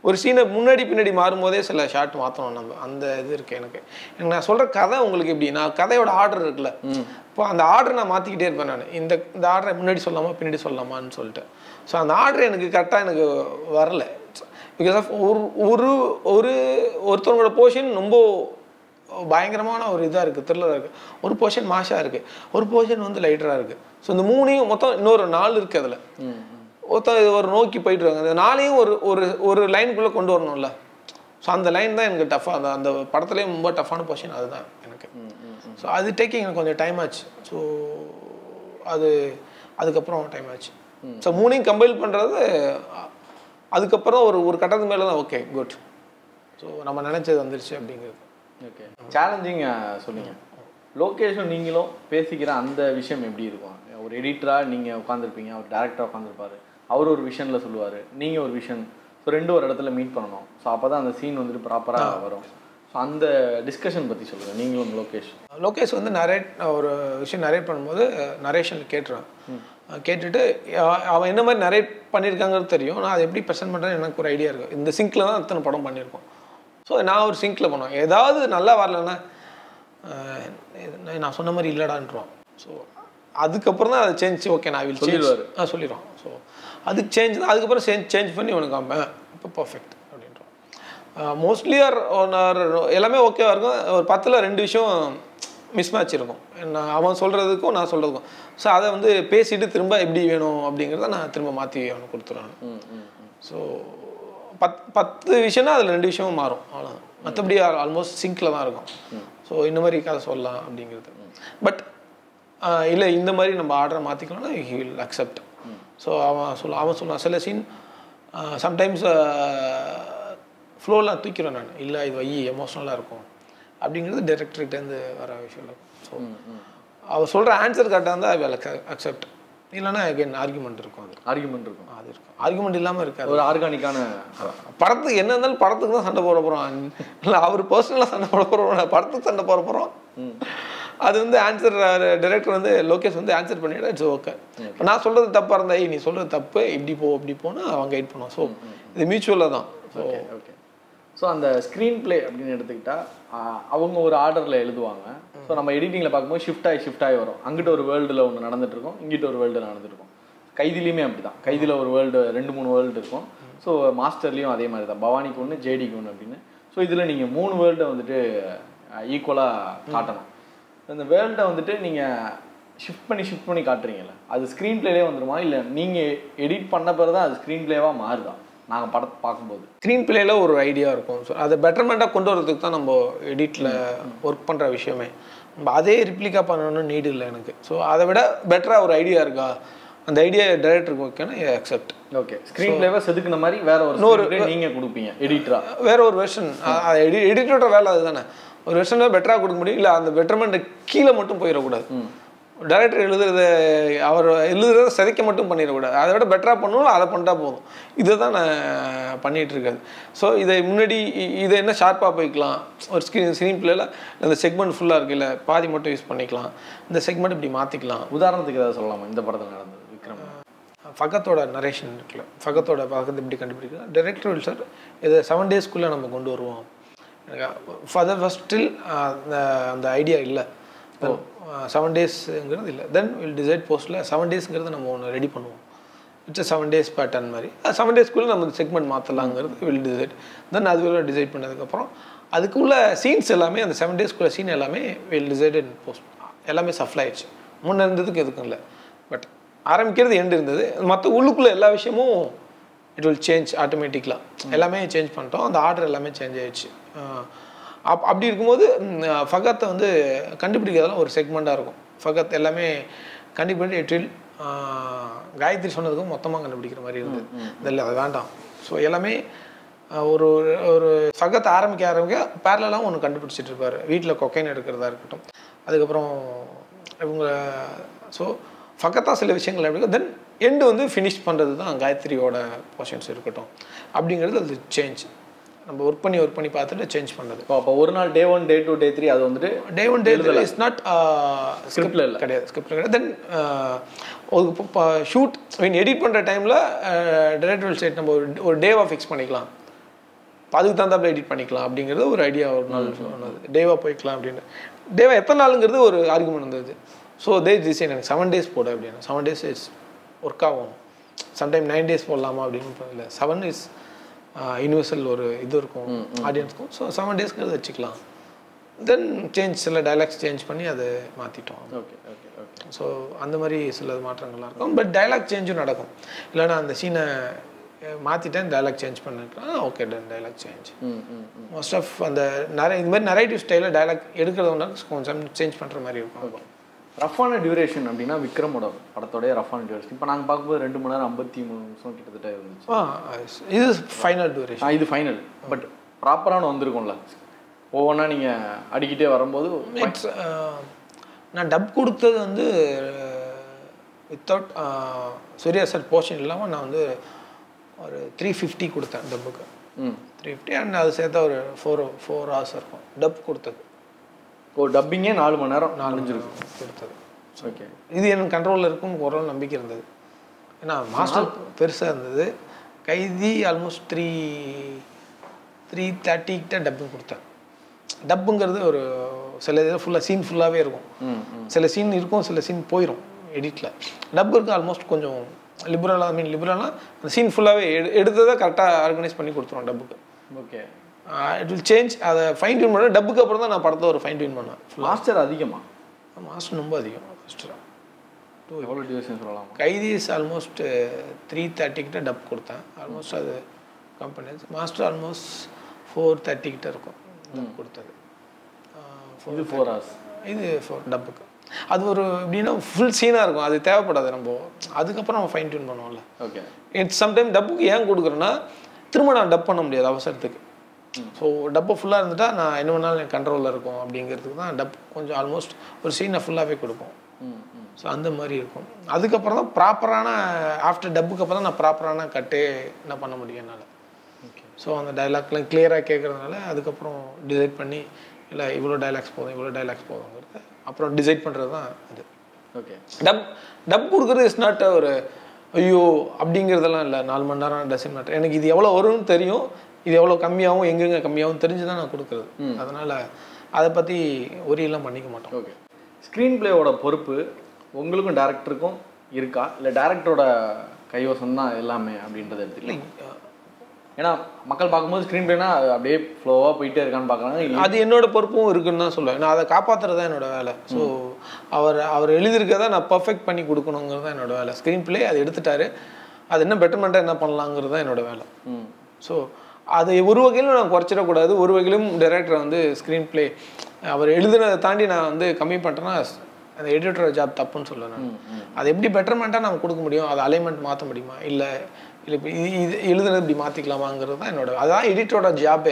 ஒரு சீனை முன்னாடி பின்னாடி மாறும்போதே சில ஷாட் மாற்றணும் நம்ம அந்த இது இருக்குது எனக்கு எனக்கு நான் சொல்கிற கதை உங்களுக்கு எப்படி நான் கதையோட ஆர்டர் இருக்குல்ல இப்போ அந்த ஆர்டர் நான் மாற்றிக்கிட்டே இருப்பேன் நான் இந்த இந்த ஆர்டரை முன்னாடி சொல்லலாமா பின்னாடி சொல்லலாமான்னு சொல்லிட்டு ஸோ அந்த ஆர்டர் எனக்கு கரெக்டாக எனக்கு வரல பிகாஸ் ஆஃப் ஒரு ஒரு ஒரு ஒருத்தவங்களோட போர்ஷன் ரொம்ப பயங்கரமான ஒரு இதாக இருக்குது த்ரில்லராக இருக்குது ஒரு போர்ஷன் மாஷாக இருக்குது ஒரு போர்ஷன் வந்து லைட்டராக இருக்குது ஸோ இந்த மூணையும் மொத்தம் இன்னொரு நாலு இருக்குது அதில் ஒருத்தன் இது ஒரு நோக்கி போயிட்டு இருக்காங்க அந்த நாளையும் ஒரு ஒரு ஒரு லைனுக்குள்ளே கொண்டு வரணும்ல ஸோ அந்த லைன் தான் எனக்கு டஃப்பாக அந்த அந்த படத்துலேயே ரொம்ப டஃப்பான பொசிஷன் அதுதான் எனக்கு ஸோ அது டேக்கிங் எனக்கு கொஞ்சம் டைம் ஆச்சு ஸோ அது அதுக்கப்புறம் டைம் ஆச்சு ஸோ மூணையும் கம்பைல் பண்ணுறது அதுக்கப்புறம் ஒரு ஒரு கட்டத்துக்கு மேலே தான் ஓகே குட் ஸோ நம்ம நினச்சது வந்துருச்சு அப்படிங்கிறது ஓகே சேலஞ்சிங் சொன்னீங்க லோகேஷும் நீங்களும் பேசிக்கிற அந்த விஷயம் எப்படி இருக்கும் ஒரு எடிட்டராக நீங்கள் உட்காந்துருப்பீங்க அவர் டேரக்டராக உட்காந்துருப்பாரு அவர் ஒரு விஷனில் சொல்லுவார் நீங்கள் ஒரு விஷன் ஸோ ரெண்டு ஒரு இடத்துல மீட் பண்ணணும் ஸோ அப்போ தான் அந்த சீன் வந்துட்டு ப்ராப்பராக வரும் ஸோ அந்த டிஸ்கஷன் பற்றி சொல்லுங்கள் நீங்களும் லோகேஷ் லோகேஷ் வந்து நரேட் ஒரு விஷயம் நரேட் பண்ணும்போது நரேஷன் கேட்டுருவேன் கேட்டுட்டு அ- அவன் என்ன மாதிரி நரேட் பண்ணியிருக்காங்கிறது தெரியும் நான் அதை எப்படி ப்ரெசென்ட் பண்ணுறேன்னு எனக்கு ஒரு ஐடியா இருக்குது இந்த சிங்கில் தான் அத்தனை படம் பண்ணியிருக்கோம் ஸோ நான் ஒரு சிங்கில் பண்ணுவேன் ஏதாவது நல்லா வரலன்னா அஹ், இது நான் சொன்ன மாதிரி இல்லைடான்றான் ஸோ அதுக்கப்புறம் தான் அதை சேஞ்ச் ஓகே நான் வில் சொல்லிடுவாரு. ஆ சொல்லிடுவான் ஸோ அதுக்கு சேஞ்ச் தான் அதுக்கப்புறம் சேஞ்ச் சேஞ்ச் பண்ணி உனக்கு அவன் இப்போ பர்ஃபெக்ட் அப்படின்றான் மோஸ்ட்லி ஆர் ஒன் ஆர் எல்லாமே ஓகேவா இருக்கும் ஒரு பத்தில் ரெண்டு விஷயம் மிஸ் மேட்ச் இருக்கும் நான் அவன் சொல்கிறதுக்கும் நான் சொல்கிறதுக்கும் ஸோ அதை வந்து பேசிட்டு திரும்ப எப்படி வேணும் அப்படிங்கிறத நான் திரும்ப மாற்றி அவனுக்கு கொடுத்துருவேன் ம் ம் ஸோ பத் பத்து விஷயம்னா அதில் ரெண்டு விஷயமும் மாறும் அவ்வளோதான் மற்றபடி ஆல்மோஸ்ட் சிங்கில் தான் இருக்கும் ஸோ இந்த மாதிரி கதை சொல்லலாம் அப்படிங்கிறது பட் இல்லை இந்த மாதிரி நம்ம ஆர்டரை மாற்றிக்கலாம்னா ஹி வில் அக்செப்ட் ஸோ அவன் சொல்ல அவன் சொல்லுவான் சில சீன் சம்டைம்ஸ் ஃப்ளோலாம் தூக்கிறேன் நான் இல்லை இது வை எமோஷ்னலாக இருக்கும் அப்படிங்கிறது டேரக்டர்கிட்டேருந்து வர விஷயம் ஸோ அவள் சொல்கிற ஆன்சர் கரெக்டாக இருந்தால் ஐ வில் அக்செப்ட் இல்லைன்னா அகைன் ஆர்குமெண்ட் இருக்கும் அது ஆர்குமெண்ட் இருக்கும் அது இருக்கும் ஆர்குமெண்ட் இல்லாமல் இருக்காது ஒரு ஆர்கானிக்கான படத்துக்கு என்ன இருந்தாலும் படத்துக்கு தான் சண்டை போட போகிறோம் இல்லை அவர் பர்சனலாக சண்டை போட போகிறோம் படத்துக்கு சண்டை போட போகிறோம் அது வந்து ஆன்சர் டைரக்டர் வந்து லோகேஷ் வந்து ஆன்சர் பண்ணிவிட இட்ஸ் ஓகே நான் சொல்கிறது தப்பாக இருந்தா "ஏய், நீ சொல்கிறது தப்பு இப்படி போ இப்படி போன்னு அவன் கைட் பண்ணுவான் ஸோ இது மியூச்சுவலாக தான் ஸோ ஓகே ஓகே ஸோ அந்த ஸ்க்ரீன் ப்ளே அப்படின்னு எடுத்துக்கிட்டா ஆஹ், அவங்க ஒரு ஆர்டரில் எழுதுவாங்க ஸோ நம்ம எடிட்டிங்கில் பார்க்கும்போது ஷிஃப்ட் ஆகி ஷிஃப்ட் ஆகி வரும் அங்கிட்ட ஒரு வேர்ல்டில் ஒன்று நடந்துட்டு இருக்கும் இங்கிட்ட ஒரு வேர்ல்டு நடந்துட்டு இருக்கும் கைதிலையுமே அப்படி தான் கைதியில் ஒரு வேர்ல்டு ரெண்டு மூணு வேர்ல்டு இருக்கும் ஸோ மாஸ்டர்லேயும் அதே மாதிரி தான் பவானிக்கு ஒன்று ஜேடிக்கு ஒன்று அப்படின்னு ஸோ இதில் நீங்கள் மூணு வேர்ல்டை வந்துட்டு ஈக்குவலாக காட்டணும் இந்த வேர்ல்டை வந்துட்டு நீங்கள் ஷிஃப்ட் பண்ணி ஷிஃப்ட் பண்ணி காட்டுறீங்கல்ல அது ஸ்க்ரீன் ப்ளேலே வந்துருமா இல்லை நீங்கள் எடிட் பண்ண பிறகு தான் அது ஸ்க்ரீன் ப்ளேவாக மாறுதா நாங்கள் படத்தை பார்க்கும்போது ஸ்க்ரீன் பிளேல ஒரு ஐடியா இருக்கும் ஸோ அதை பெட்டர்மெண்ட்டாக கொண்டு வரதுக்கு தான் நம்ம எடிட்டில் ஒர்க் பண்ணுற விஷயமே நம்ம அதே ரிப்ளிகா பண்ணணும்னு நீடு இல்லை எனக்கு ஸோ அதை விட பெட்டராக ஒரு ஐடியா இருக்கா அந்த ஐடியா டைரக்டருக்கு ஓகேன்னா அக்செப்ட் ஓகே ஸ்க்ரீன் பிளேவை செதுக்குன மாதிரி வேற ஒரு இன்னொரு நீங்க கொடுப்பீங்க எடிட்டரா வேற ஒரு வெர்ஷன் எடி எடிட்டரோட வேலை அதுதானே ஒரு வெர்ஷனில் பெட்டராக கொடுக்க முடியும் இல்லை அந்த பெட்டர்மெண்ட் கீழே மட்டும் போயிடக்கூடாது டைரக்டர் எழுதுறத அவர் எழுதுறத சிதைக்க மட்டும் பண்ணிடக்கூடாது அதை விட பெட்டராக பண்ணணும் அதை பண்ணிட்டா போதும் இதை தான் நான் பண்ணிட்டு இருக்காது ஸோ இதை முன்னாடி இ- இதை என்ன ஷார்ப்பாக போய்க்கலாம் ஒரு ஸ்க்ரீன் ஸ்க்ரீன் பிளேல இந்த செக்மெண்ட் ஃபுல்லாக இருக்கு இல்லை பாதி மட்டும் யூஸ் பண்ணிக்கலாம் இந்த செக்மெண்ட் இப்படி மாற்றிக்கலாம் உதாரணத்துக்கு ஏதாவது சொல்லலாமா இந்த படத்தில் நடந்தது விக்ரம் ஃபகத்தோட நரேஷன் இருக்குல்ல ஃபகத்தோட பக்கத்தை எப்படி கண்டுபிடிக்கலாம் டைரக்டர் வில் சார் இதை செவன் டேஸ்க்குள்ளே நம்ம கொண்டு வருவோம் எனக்கு ஃபர்தர் ஃபஸ்ட் ஸ்டில் அந்த அந்த ஐடியா இல்லை செவன் டேஸ்ங்கிறது இல்லை தென் வில் டிசைட் போஸ்ட்டில் செவன் டேஸ்ங்கிறது நம்ம ஒன்று ரெடி பண்ணுவோம் இட்ஸ் செவன் டேஸ் பேட்டர்ன் மாதிரி செவன் டேஸ்க்குள்ளே நம்ம செக்மெண்ட் மாற்றலாங்கிறது வில் டிசைட் தென் அது will டிசைட் பண்ணதுக்கப்புறம் அதுக்குள்ள சீன்ஸ் எல்லாமே அந்த செவன் டேஸ்க்குள்ள சீன் எல்லாமே வில் டிசைட் இன் போஸ்ட் எல்லாமே சஃப்ளை ஆயிடுச்சு முன்ன இருந்ததுக்கு எதுக்கும் இல்லை பட் ஆரம்பிக்கிறது எண்டு இருந்தது மற்ற உள்ளுக்குள்ள எல்லா விஷயமும் இட் வில் சேஞ்ச் ஆட்டோமேட்டிக்கலாக எல்லாமே சேஞ்ச் பண்ணிட்டோம் அந்த ஆர்டர் எல்லாமே சேஞ்ச் ஆயிடுச்சு அஹ் அப் அப்படி இருக்கும்போது ம், ஃபகத்தை வந்து கண்டுபிடிக்கிறதெல்லாம் ஒரு செக்மெண்ட்டாக இருக்கும் ஃபகத் எல்லாமே கண்டுபிடிச்சு இட் வில் காயத்ரி சொன்னதுக்கும் மொத்தமாக கண்டுபிடிக்கிற மாதிரி இருந்தது இல்லை அது வேண்டாம் ஸோ எல்லாமே அஹ், ஒரு ஒரு ஃபகத் ஆரம்பிக்க ஆரம்பிக்க பேரலாம் ஒன்று கண்டுபிடிச்சிட்டு இருப்பார் வீட்டில் கொக்கைன் எடுக்கிறதா இருக்கட்டும் அதுக்கப்புறம் இவங்க ஸோ ஃபக்கத்தா சில விஷயங்கள் எப்படி தென் எண்டு வந்து ஃபினிஷ் பண்ணுறது தான் காயத்ரியோட போர்ஷன்ஸ் இருக்கட்டும் அப்படிங்கிறது அது சேஞ்ச் நம்ம ஒர்க் பண்ணி ஒர்க் பண்ணி பார்த்துட்டு சேஞ்ச் பண்ணது இப்போ அப்போ ஒரு நாள் day one day two day three அது வந்துட்டு day one day is not Scriptல இல்ல. கிடையாது ஸ்கிரிப்டில் கிடையாது தென் ஒரு ஷூட் மீன் எடிட் பண்ணுற டைமில் டைரக்டர் சைட் நம்ம ஒரு ஒரு டேவாக ஃபிக்ஸ் பண்ணிக்கலாம் இப்போ அதுக்கு தகுந்தாப்புல எடிட் பண்ணிக்கலாம் அப்படிங்கிறது ஒரு ஐடியா ஒரு நாள் சொன்னது டேவா போய்க்கலாம் அப்படின்னு டேவா எத்தனை நாளுங்கிறது ஒரு ஆர்குமெண்ட் இருந்தது ஸோ தே டிசைன் எனக்கு செவன் டேஸ் போடு அப்படின்னு செவன் டேஸ் இஸ் ஒர்க் ஆகும் சம்டைம் நைன் டேஸ் போடலாமா அப்படின்னு இல்லை செவன் இஸ் யூனிவர்சல் ஒரு இது இருக்கும் ஆடியன்ஸ்க்கும் ஸோ செவன் டேஸ்க்கு வச்சுக்கலாம் தென் சேஞ்ச் சில டைலாக்ஸ் சேஞ்ச் பண்ணி அதை மாற்றிட்டோம் ஓகே ஓகே ஓகே ஸோ அந்த மாதிரி சில மாற்றங்கள்லாம் இருக்கும் பட் டைலாக் சேஞ்சும் நடக்கும் இல்லைன்னா அந்த சீனை மாற்றிட்டேன் டைலாக் சேஞ்ச் பண்ணிருக்கேன் ஓகே டன் டைலாக் சேஞ்ச் ம் ம் ம் மோஸ்ட் ஆஃப் அந்த நிறைய இந்த மாதிரி நரேட்டிவ் ஸ்டைலில் டைலாக் எடுக்கிறதுனா கொஞ்சம் சேஞ்ச் பண்ணுற மாதிரி இருக்கும் ரஃபான டியூரேஷன் அப்படின்னா விக்ரமோட படத்தோடைய ரஃபான டியூரேஷன் இப்போ நாங்கள் பார்க்கும்போது ரெண்டு மணி நேரம் ஐம்பத்தி மூணு நிமிஷம் கிட்டத்தட்ட இருந்துச்சு ஆ இது ஃபைனல் டியூரேஷன் ஆ இது ஃபைனல் பட் ப்ராப்பரான வந்திருக்கும்ல ஒவ்வொன்றா நீங்கள் அடிக்கிட்டே வரும்போது இட்ஸ் நான் டப் கொடுத்தது வந்து வித்தவுட் சூர்யா சார் போர்ஷன் இல்லாமல் நான் வந்து ஒரு த்ரீ ஃபிஃப்டி கொடுத்தேன் டப்புக்கு ம் த்ரீ ஃபிஃப்டி அண்ட் அது சேர்த்தா ஒரு ஃபோர் ஃபோர் ஹவர்ஸ் இருக்கும் டப் கொடுத்தது ஓ டப்பிங்கே நாலு மணி நேரம் நாலஞ்சிருக்கு கொடுத்தது ஓகே இது எனக்கு கண்ட்ரோலில் இருக்கும்னு ஓரளவு நம்பிக்கை இருந்தது ஏன்னா மாஸ்டர் பெருசாக இருந்தது Kaithi almost three three thirty கிட்ட டப்பிங் கொடுத்தேன் டப்புங்கிறது ஒரு சில இதில் ஃபுல்லாக சீன் ஃபுல்லாகவே இருக்கும் ம் ம் சில சீன் இருக்கும் சில சீன் போயிடும் எடிட்டில் டப் இருக்கு ஆல்மோஸ்ட் கொஞ்சம் லிபரலாக மீன் லிபரலாக அந்த சீன் ஃபுல்லாகவே எடு எடுத்ததை கரெக்டாக ஆர்கனைஸ் பண்ணி கொடுத்துருவோம் டப்புக்கு ஓகே இட் வில் சேஞ்ச் அதை ஃபைன் டியூன் பண்ண டப்புக்கு அப்புறம் தான் நான் படத்தை ஒரு ஃபைன் டியூன் பண்ணேன் மாஸ்டர் அதிகமா மாஸ்டர் ரொம்ப அதிகம் ஃபஸ்ட்டு எவ்வளோ டியூரேஷன் சொல்லலாமா Kaithi is almost three thirty கிட்ட டப் கொடுத்தேன் ஆல்மோஸ்ட் அது company Master almost four thirty கிட்ட இருக்கும் டப் கொடுத்தது ஆஹ் இது ஃபோர் ஹவர்ஸ் இது ஃபோர் டப்புக்கு அது ஒரு எப்படின்னா ஃபுல் சீனாக இருக்கும் அது தேவைப்படாது நம்ம அதுக்கப்புறம் நம்ம ஃபைன் டியூன் பண்ணுவோம்ல ஓகே இட்ஸ் சம்டைம் டப்புக்கு ஏன் கொடுக்குறேன்னா திரும்ப நான் டப் பண்ண முடியாது அவசரத்துக்கு ஸோ டப்பு ஃபுல்லாக இருந்துட்டா நான் என்ன வேணாலும் என் கண்ட்ரோலில் இருக்கும் அப்படிங்கிறதுக்கு தான் டப் கொஞ்சம் ஆல்மோஸ்ட் ஒரு சீனை ஃபுல்லாகவே கொடுப்போம் ம் ம் ஸோ அந்த மாதிரி இருக்கும் அதுக்கப்புறம் தான் ப்ராப்பரான ஆஃப்டர் டப்புக்கு அப்புறம் தான் நான் ப்ராப்பரான கட்டே என்ன பண்ண முடியும் என்னால் ஓகே ஸோ அந்த டைலாக்லாம் கிளியராக கேட்குறதுனால அதுக்கப்புறம் டிசைட் பண்ணி இல்லை இவ்வளோ டைலாக்ஸ் போதும் இவ்வளோ டைலாக்ஸ் போதுங்கிறது அப்புறம் டிசைட் பண்ணுறது தான் இது ஓகே டப் டப் கொடுக்குறது இஸ் நாட் ஒரு ஐயோ அப்படிங்கிறதெல்லாம் இல்லை நாலு மணி நேரம் டசன் மேட்டர் எனக்கு இது எவ்வளோ வரும்னு தெரியும் இது எவ்வளோ கம்மியாகும் எங்கெங்க கம்மியாகும் தெரிஞ்சு தான் நான் கொடுக்குறது அதனால் அதை பற்றி ஒரியெல்லாம் பண்ணிக்க மாட்டோம் ஓகே ஸ்க்ரீன் பிளேவோட பொறுப்பு உங்களுக்கும் டேரக்டருக்கும் இருக்கா இல்லை டேரக்டரோட கைவசம் தான் எல்லாமே அப்படின்றத எடுத்துக்கலாம் ஏன்னா மக்கள் பார்க்கும்போது ஸ்க்ரீன் பிளேனா அப்படியே ஃப்ளோவாக போயிட்டே இருக்கான்னு பார்க்குறாங்க அது என்னோட பொறுப்பும் இருக்குன்னு தான் சொல்லுவேன் நான் அதை காப்பாற்றுறது தான் என்னோட வேலை ஸோ அவர் அவர் எழுதியிருக்கதை நான் பர்ஃபெக்ட் பண்ணி கொடுக்கணுங்கிறது தான் என்னோட வேலை ஸ்க்ரீன் பிளே அதை எடுத்துட்டாரு அது என்ன பெட்டர்மெண்ட்டாக என்ன பண்ணலாங்கிறது தான் என்னோட வேலை ம் ஸோ அது ஒரு வகையிலும் நான் குறைச்சிடக்கூடாது ஒரு வகையிலும் டைரக்டர் வந்து ஸ்க்ரீன் பிளே அவர் எழுதுனதை தாண்டி நான் வந்து கம்மி பண்ணிட்டேன்னா அந்த எடிட்டரோட ஜாப் தப்புன்னு சொல்ல நான் அது எப்படி பெட்டர்மெண்ட்டாக நம்ம கொடுக்க முடியும் அது அலைன்மெண்ட் மாற்ற முடியுமா இல்லை இல்லை இப்போ இது இது எழுதுனது இப்படி மாற்றிக்கலாமாங்கிறது தான் என்னோட அதான் எடிட்டரோட ஜாபே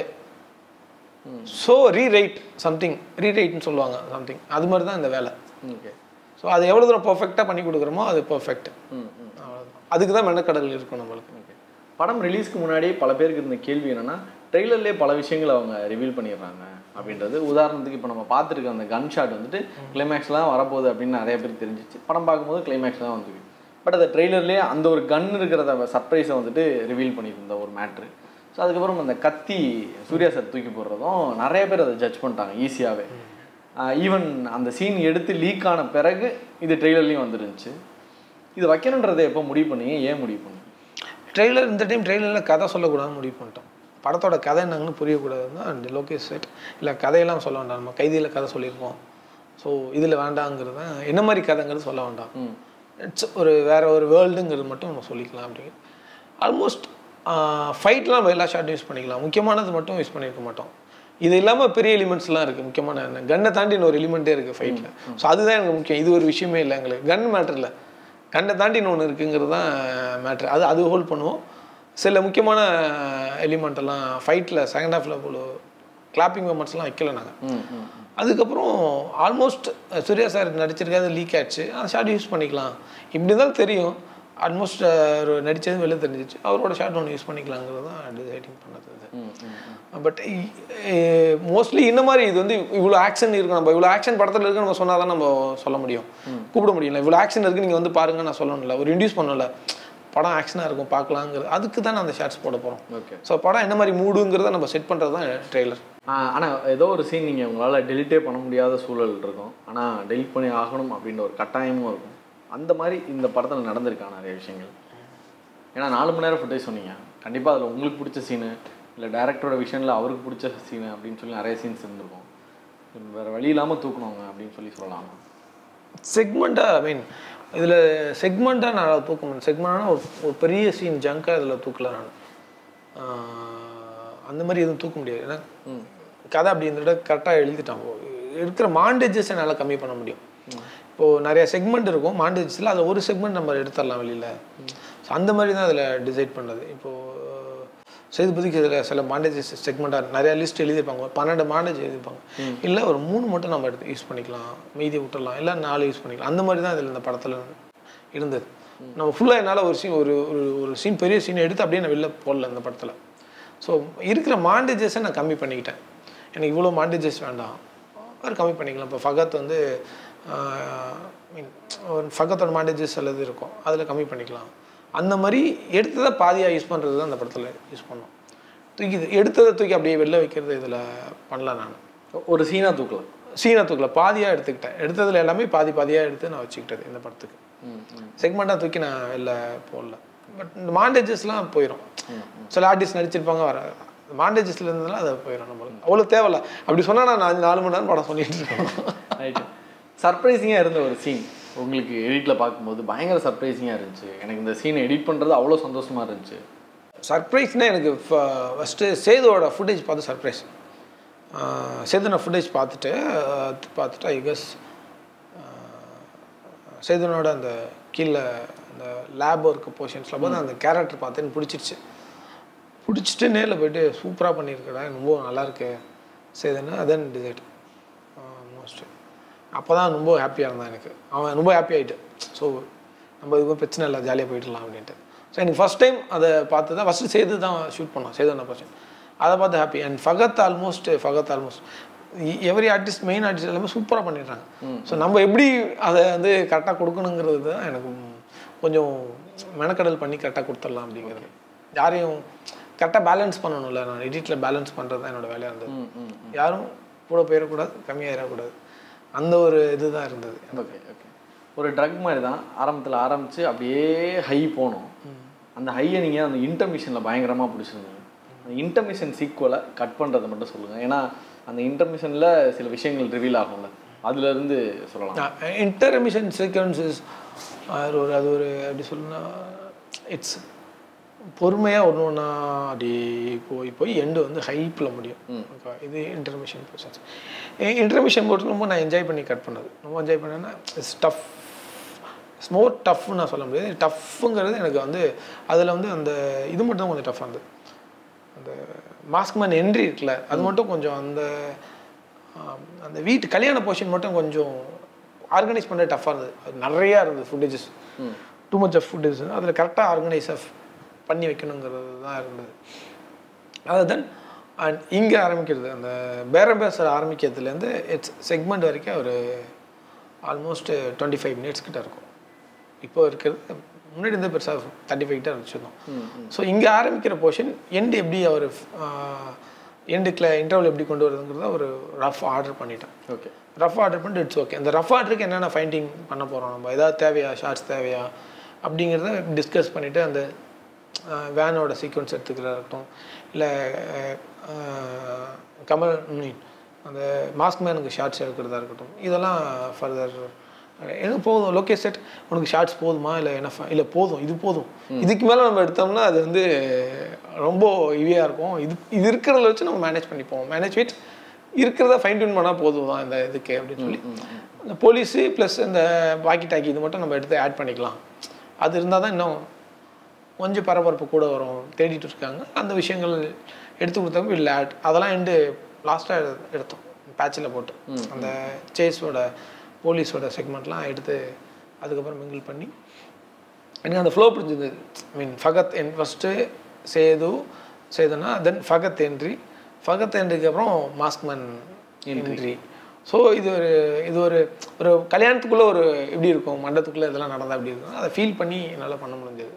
ஸோ ரீரைட் சம்திங் ரீரைட்னு சொல்லுவாங்க சம்திங் அது மாதிரி தான் இந்த வேலை ஓகே ஸோ அது எவ்வளோ தூரம் பர்ஃபெக்டாக பண்ணி கொடுக்குறோமோ அது பர்ஃபெக்ட் ம் ம் அவ்வளோதான் அதுக்கு தான் மெனக்கடல் இருக்கும் நம்மளுக்கு ஓகே படம் ரிலீஸ்க்கு முன்னாடி பல பேருக்கு இருந்த கேள்வி என்னன்னா ட்ரெய்லர்லேயே பல விஷயங்களை அவங்க ரிவீல் பண்ணிடுறாங்க அப்படின்றது உதாரணத்துக்கு இப்போ நம்ம பார்த்துருக்க அந்த கன் ஷாட் வந்துட்டு கிளைமேக்ஸ்லாம் வரப்போகுது அப்படின்னு நிறைய பேருக்கு தெரிஞ்சிச்சு படம் பார்க்கும்போது கிளைமேக்ஸ் தான் வந்துருக்கு பட் அந்த ட்ரெய்லர்லேயே அந்த ஒரு கன் இருக்கிறத சர்ப்ரைஸை வந்துட்டு ரிவீல் பண்ணியிருந்த ஒரு மேட்ரு ஸோ அதுக்கப்புறம் அந்த கத்தி சூர்யா சார் தூக்கி போடுறதும் நிறைய பேர் அதை ஜட்ஜ் பண்ணிட்டாங்க ஈஸியாகவே ஈவன் அந்த சீன் எடுத்து லீக் ஆன பிறகு இது ட்ரெய்லர்லேயும் வந்துருந்துச்சு இது வைக்கணுன்றதை எப்போ முடிவு பண்ணீங்க ஏன் முடிவு பண்ணீங்க ட்ரெய்லர் இந்த டைம் ட்ரெய்லரில் கதை சொல்லக்கூடாதுன்னு முடிவு பண்ணிட்டோம் படத்தோட கதை என்னங்கன்னு புரியக்கூடாதுன்னு தான் அந்த லோகேஷ் செட் இல்லை கதையெல்லாம் சொல்ல வேண்டாம் நம்ம கைதியில் கதை சொல்லியிருக்கோம் ஸோ இதில் வேண்டாங்கிறது தான் என்ன மாதிரி கதைங்கிறது சொல்ல வேண்டாம் ம் இட்ஸ் ஒரு வேற ஒரு வேர்ல்டுங்கிறது மட்டும் நம்ம சொல்லிக்கலாம் அப்படிங்க ஆல்மோஸ்ட் ஃபைட்லாம் நம்ம எல்லா ஷார்ட்டும் யூஸ் பண்ணிக்கலாம் முக்கியமானது மட்டும் யூஸ் பண்ணியிருக்க மாட்டோம் இது இல்லாமல் பெரிய எலிமெண்ட்ஸ்லாம் இருக்குது முக்கியமான என்ன கன்னை தாண்டி இன்னொரு எலிமெண்ட்டே இருக்குது ஃபைட்டில் ஸோ அதுதான் எனக்கு முக்கியம் இது ஒரு விஷயமே இல்லை எங்களுக்கு கன் மேட்டர் இல்லை கண்ணை தாண்டி ஒன்று இருக்குங்கிறது தான் மேட்ரு அது அது ஹோல்ட் பண்ணுவோம் சில முக்கியமான எலிமெண்ட் எல்லாம் ஃபைட்டில் செகண்ட் ஹாஃபில் போல கிளாப்பிங் மூமெண்ட்ஸ்லாம் வைக்கல நாங்கள் ம் ம் அதுக்கப்புறம் ஆல்மோஸ்ட் சூர்யா சார் நடிச்சிருக்காது லீக் ஆச்சு அந்த ஷார்ட் யூஸ் பண்ணிக்கலாம் இப்படி இருந்தாலும் தெரியும் ஆல்மோஸ்ட் ஒரு நடித்தது வெளில தெரிஞ்சிச்சு அவரோட ஷார்ட் ஒன்று யூஸ் பண்ணிக்கலாங்கிறது தான் டிசைடிங் பண்ணது அது ம் ம் பட் மோஸ்ட்லி இந்த மாதிரி இது வந்து இவ்வளோ ஆக்ஷன் இருக்கு நம்ம இவ்வளோ ஆக்ஷன் படத்தில் இருக்கு நம்ம சொன்னால் தான் நம்ம சொல்ல முடியும் கூப்பிட முடியல இவ்வளோ ஆக்ஷன் இருக்கு நீங்கள் வந்து பாருங்க நான் சொல்லணும்ல ஒரு இன்டியூஸ் பண்ணல படம் ஆக்ஷனாக இருக்கும் பார்க்கலாங்கிறது அதுக்கு தான் அந்த ஷார்ட்ஸ் போட போகிறோம் ஓகே ஸோ படம் என்ன மாதிரி மூடுங்கிறத நம்ம செட் பண்ணுறது தான் ட்ரெய்லர் ஆனால் ஏதோ ஒரு சீன் நீங்கள் உங்களால் டெலிட்டே பண்ண முடியாத சூழல் இருக்கும் ஆனால் டெலிட் பண்ணி ஆகணும் அப்படின்ற ஒரு கட்டாயமும் இருக்கும் அந்த மாதிரி இந்த படத்தில் நடந்திருக்கா நிறைய விஷயங்கள் ஏன்னா நாலு மணி நேரம் ஃபுட்டேஜ் சொன்னீங்க கண்டிப்பாக அதில் உங்களுக்கு பிடிச்ச சீனு இல்லை டேரக்டரோட விஷனில் அவருக்கு பிடிச்ச சீனு அப்படின்னு சொல்லி நிறைய சீன்ஸ் இருந்திருக்கும் வேறு வழி இல்லாமல் தூக்கணுங்க அப்படின்னு சொல்லி சொல்லலாம் செக்மெண்ட்டாக ஐ மீன் இதில் செக்மெண்ட்டாக நான் தூக்க முடியும் செக்மெண்ட்னா ஒரு ஒரு பெரிய சீன் ஜங்காக இதில் தூக்கல நான் ஆஹ் அந்த மாதிரி எதுவும் தூக்க முடியாது ஏன்னா கதை அப்படி இந்த தடவை கரெக்டாக எழுதிட்டான் இருக்கிற மாண்டேஜஸ் என்னால் கம்மி பண்ண முடியும் இப்போது நிறைய செக்மெண்ட் இருக்கும் மாண்டேஜஸில் அதில் ஒரு செக்மெண்ட் நம்ம எடுத்துடலாம் வெளியில் ஸோ அந்த மாதிரி தான் அதில் டிசைட் பண்ணது இப்போது சேதுபதிக்கு இதில் சில மாண்டேஜஸ் செக்மெண்ட்டாக நிறைய லிஸ்ட் எழுதியிருப்பாங்க பன்னெண்டு மாண்டேஜ் எழுதியிருப்பாங்க இல்லை ஒரு மூணு மட்டும் நம்ம எடுத்து யூஸ் பண்ணிக்கலாம் மீதி விட்டுறலாம் இல்லை நாலு யூஸ் பண்ணிக்கலாம் அந்த மாதிரி தான் இதில் இந்த படத்தில் இருந்தது நம்ம ஃபுல்லாக என்னால் ஒரு சீன் ஒரு ஒரு ஒரு சீன் பெரிய சீன் எடுத்து அப்படியே நான் வெளில போடல இந்த படத்தில் ஸோ இருக்கிற மாண்டேஜஸை நான் கம்மி பண்ணிக்கிட்டேன் எனக்கு இவ்வளோ மாண்டேஜஸ் வேண்டாம் ஒரு கம்மி பண்ணிக்கலாம் இப்போ ஃபகத் வந்து மீன் ஒரு ஃபகத்தோட மாண்டேஜஸ் அல்லது இருக்கும் அதில் கம்மி பண்ணிக்கலாம் அந்த மாதிரி எடுத்ததை பாதியாக யூஸ் பண்ணுறது தான் அந்த படத்தில் யூஸ் பண்ணோம் தூக்கி இது- எடுத்ததை தூக்கி அப்படியே வெளில வைக்கிறது இதில் பண்ணல நான் ஒரு சீனாக தூக்கலாம் சீனா தூக்கல பாதியாக எடுத்துக்கிட்டேன் எடுத்ததில் எல்லாமே பாதி பாதியாக எடுத்து நான் வச்சுக்கிட்டது இந்த படத்துக்கு செக்மெண்ட்டாக தூக்கி நான் வெளில போடல பட் இந்த மாண்டேஜஸ்லாம் போயிடும் சில ஆர்டிஸ்ட் நடிச்சிருப்பாங்க வர மாண்டேஜஸ்ல இருந்ததுலாம் அது போயிடும் நம்மளுக்கு அவ்வளோ தேவையில்ல அப்படி சொன்னால் நான் நாலு- நாலு மணி நேரம் படம் சொல்லிட்டு இருக்கேன் ரைட்டு சர்ப்ரைசிங்காக இருந்த ஒரு சீன் உங்களுக்கு எடிட்டில் பார்க்கும்போது பயங்கர சர்ப்ரைசிங்காக இருந்துச்சு எனக்கு இந்த சீனை எடிட் பண்ணுறது அவ்வளோ சந்தோஷமாக இருந்துச்சு சர்ப்ரைஸ்னால் எனக்கு ஃபஸ்ட்டு சேதுவோட ஃபுட்டேஜ் பார்த்து சர்ப்ரைஸ் சேதுன ஃபுட்டேஜ் பார்த்துட்டு அது பார்த்துட்டு ஐ கெஸ் சேதுனோட அந்த கீழே அந்த லேப் இருக்க போர்ஷன்ஸில் பார்த்து அந்த கேரக்டர் பார்த்து எனக்கு பிடிச்சிருச்சு பிடிச்சிட்டு நேரில் போயிட்டு சூப்பராக பண்ணியிருக்கடா ரொம்ப நல்லா இருக்கு சேதுன்னு அதன் டிசைட் மோஸ்ட் அப்போ தான் ரொம்ப ஹாப்பியாக இருந்தான் எனக்கு அவன் ரொம்ப ஹாப்பி ஆகிட்டு ஸோ நம்ம இதுக்கும் பிரச்சனை இல்லை ஜாலியாக போயிடலாம் அப்படின்ட்டு ஸோ எனக்கு ஃபஸ்ட் டைம் அதை பார்த்து தான் ஃபஸ்ட்டு சேது தான் ஷூட் பண்ணோம் சேது அந்த பர்சன் அதை பார்த்து happy and Fahadh almost Fahadh almost every artist main artist எல்லாமே சூப்பராக பண்ணிடுறாங்க ஸோ நம்ம எப்படி அதை வந்து கரெக்டாக கொடுக்கணுங்கிறது தான் எனக்கு கொஞ்சம் மெனக்கடல் பண்ணி கரெக்டாக கொடுத்துடலாம் அப்படிங்கிறது யாரையும் கரெக்டாக பேலன்ஸ் பண்ணணும்ல நான் எடிட்டில் பேலன்ஸ் பண்ணுறது தான் என்னோட வேலையாக இருந்தது யாரும் கூட போயிடக்கூடாது கம்மியாயிடக்கூடாது அந்த ஒரு இதுதான் இருந்தது ஓகே ஓகே ஒரு ட்ரக் மாதிரி தான் ஆரம்பத்தில் ஆரம்பித்து அப்படியே ஹை போனோம் அந்த ஹையை நீங்கள் அந்த இன்டர்மிஷனில் பயங்கரமாக பிடிச்சிருந்தீங்க அந்த இன்டர்மிஷன் சீக்குவலை கட் பண்ணுறதை மட்டும் சொல்லுங்கள் ஏன்னா அந்த இன்டர்மிஷனில் சில விஷயங்கள் ரிவீல் ஆகும்ல அதுலேருந்து சொல்லலாம் இன்டர்மிஷன் சீக்வன்சஸ் அது ஒரு அது ஒரு எப்படி சொல்லணும்னா இட்ஸ் பொறுமையாக ஒன்று ஒன்றா அப்படி போய் போய் எண்டு வந்து ஹைப்பில் முடியும் Okay, இது இன்டர்மிஷன் ப்ரொசஸ் இன்டர்மிஷன் போட்டு ரொம்ப நான் என்ஜாய் பண்ணி கட் பண்ணது ரொம்ப என்ஜாய் பண்ணேன்னா இட்ஸ் டஃப் இட்ஸ் மோர் டஃப்னு நான் சொல்ல முடியாது டஃப்புங்கிறது எனக்கு வந்து அதில் வந்து அந்த இது மட்டும் தான் கொஞ்சம் டஃப்பாக இருந்தது அந்த மாஸ்க்மேன் என்ட்ரி இருக்குல்ல அது மட்டும் கொஞ்சம் அந்த ஆம், அந்த வீட்டு கல்யாண போர்ஷன் மட்டும் கொஞ்சம் ஆர்கனைஸ் பண்ண டஃப்பாக இருந்தது அது நிறையா இருந்தது footages too much of footages அதில் கரெக்டாக ஆர்கனைஸ் ஆஃப் பண்ணி வைக்கணுங்கிறது தான் இருந்தது அது தென் அண்ட் இங்கே ஆரம்பிக்கிறது அந்த பேரம் பேசுகிற ஆரம்பிக்கிறதுலேருந்து இட்ஸ் செக்மெண்ட் வரைக்கும் ஒரு ஆல்மோஸ்ட் டுவெண்ட்டி ஃபைவ் மினிட்ஸ் கிட்ட இருக்கும் இப்போ இருக்கிறது முன்னாடி இருந்த பெருசாக தேர்ட்டி ஃபைவ் கிட்ட வச்சுருந்தோம் ஸோ இங்கே ஆரம்பிக்கிற போர்ஷன் எண்டு எப்படி அவர் எண்டுக்கில் இன்டர்வல் எப்படி கொண்டு வருதுங்கிறத ஒரு ரஃப் ஆர்டர் பண்ணிட்டேன் ஓகே ரஃப் ஆர்டர் பண்ணிட்டு இட்ஸ் ஓகே அந்த ரஃப் ஆர்டருக்கு என்னென்ன ஃபைண்டிங் பண்ண போகிறோம் நம்ம ஏதாவது தேவையா ஷார்ட்ஸ் தேவையா அப்படிங்கிறத டிஸ்கஸ் பண்ணிவிட்டு அந்த வேனோட சீக்வன்ஸ் எடுத்துக்கிறதா இருக்கட்டும் இல்லை கமல் மீன் அந்த மாஸ்க் மேனுக்கு ஷார்ட்ஸ் எடுக்கிறதா இருக்கட்டும் இதெல்லாம் ஃபர்தர் எனக்கு போதும் லோகேஷ் செட் உனக்கு ஷார்ட்ஸ் போதுமா இல்லை என்ன இல்லை போதும் இது போதும் இதுக்கு மேலே நம்ம எடுத்தோம்னா அது வந்து ரொம்ப இவியாக இருக்கும் இது இது இருக்கிறத வச்சு நம்ம மேனேஜ் பண்ணிப்போம் மேனேஜ் வித் இருக்கிறத ஃபைன் டியூன் பண்ணால் போதும் தான் இந்த இதுக்கு அப்படின்னு சொல்லி இந்த போலீஸு ப்ளஸ் இந்த வாக்கி டாக்கி இது மட்டும் நம்ம எடுத்து ஆட் பண்ணிக்கலாம் அது இருந்தால் தான் இன்னும் கொஞ்சம் பரபரப்பு கூட வரும் தேடிட்டு இருக்காங்க அந்த விஷயங்கள் எடுத்து கொடுத்தவங்க இல்லை ஆட் அதெல்லாம் எண்டு லாஸ்ட்டாக எடுத்தோம் பேட்சில் போட்டு அந்த சேஸோட போலீஸோட செக்மெண்ட்லாம் எடுத்து அதுக்கப்புறம் மிங்கிள் பண்ணி எனக்கு அந்த ஃப்ளோ பிடிச்சிருந்தது ஐ மீன் ஃபகத் என் ஃபஸ்ட்டு சேது சேதுனா தென் ஃபகத் என்ட்ரி ஃபகத் என்ட்ரிக்கு அப்புறம் மாஸ்க்மேன் என்ட்ரி ஸோ இது ஒரு இது ஒரு ஒரு கல்யாணத்துக்குள்ளே ஒரு எப்படி இருக்கும் மண்டபத்துக்குள்ளே இதெல்லாம் நடந்தால் எப்படி இருக்கும் அதை ஃபீல் பண்ணி என்னால் பண்ண முடிஞ்சது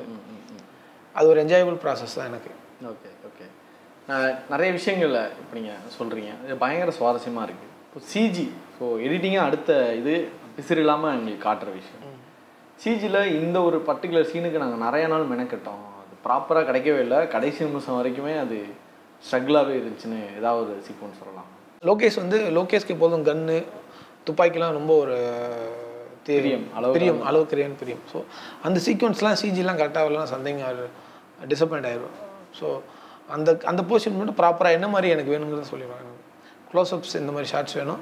அது ஒரு என்ஜாயபிள் ப்ராசஸ் தான் எனக்கு ஓகே ஓகே நான் நிறைய விஷயங்கள்ல இப்போ நீங்கள் சொல்கிறீங்க இது பயங்கர சுவாரஸ்யமாக இருக்குது இப்போ சிஜி ஸோ எடிட்டிங்காக அடுத்த இது பிசிறு இல்லாமல் எங்களுக்கு காட்டுற விஷயம் சிஜியில் இந்த ஒரு பர்டிகுலர் சீனுக்கு நாங்கள் நிறைய நாள் மெனக்கட்டோம் அது ப்ராப்பராக கிடைக்கவே இல்லை கடைசி நிமிஷம் வரைக்குமே அது ஸ்ட்ரகிளாகவே இருந்துச்சுன்னு ஏதாவது ஒரு சீக்வன்ஸ் சொல்லலாம் லோகேஷ் வந்து லோகேஷ்க்கு எப்போதும் கன்று துப்பாக்கிலாம் ரொம்ப ஒரு தே- பிரியம், அளவுக்கு பிரியம் அளவு கிரியன் பிரியம் ஸோ அந்த சீக்வன்ஸ்லாம் சிஜிலாம் கரெக்டாக வரலாம் சம்திங் டிசப்பாயிண்ட் ஆயிரும் ஸோ அந்த அந்த போர்ஷன் மட்டும் ப்ராப்பராக என்ன மாதிரி எனக்கு வேணுங்கிறத சொல்லிடுவாங்க க்ளோஸ்அப்ஸ் இந்த மாதிரி ஷார்ட்ஸ் வேணும்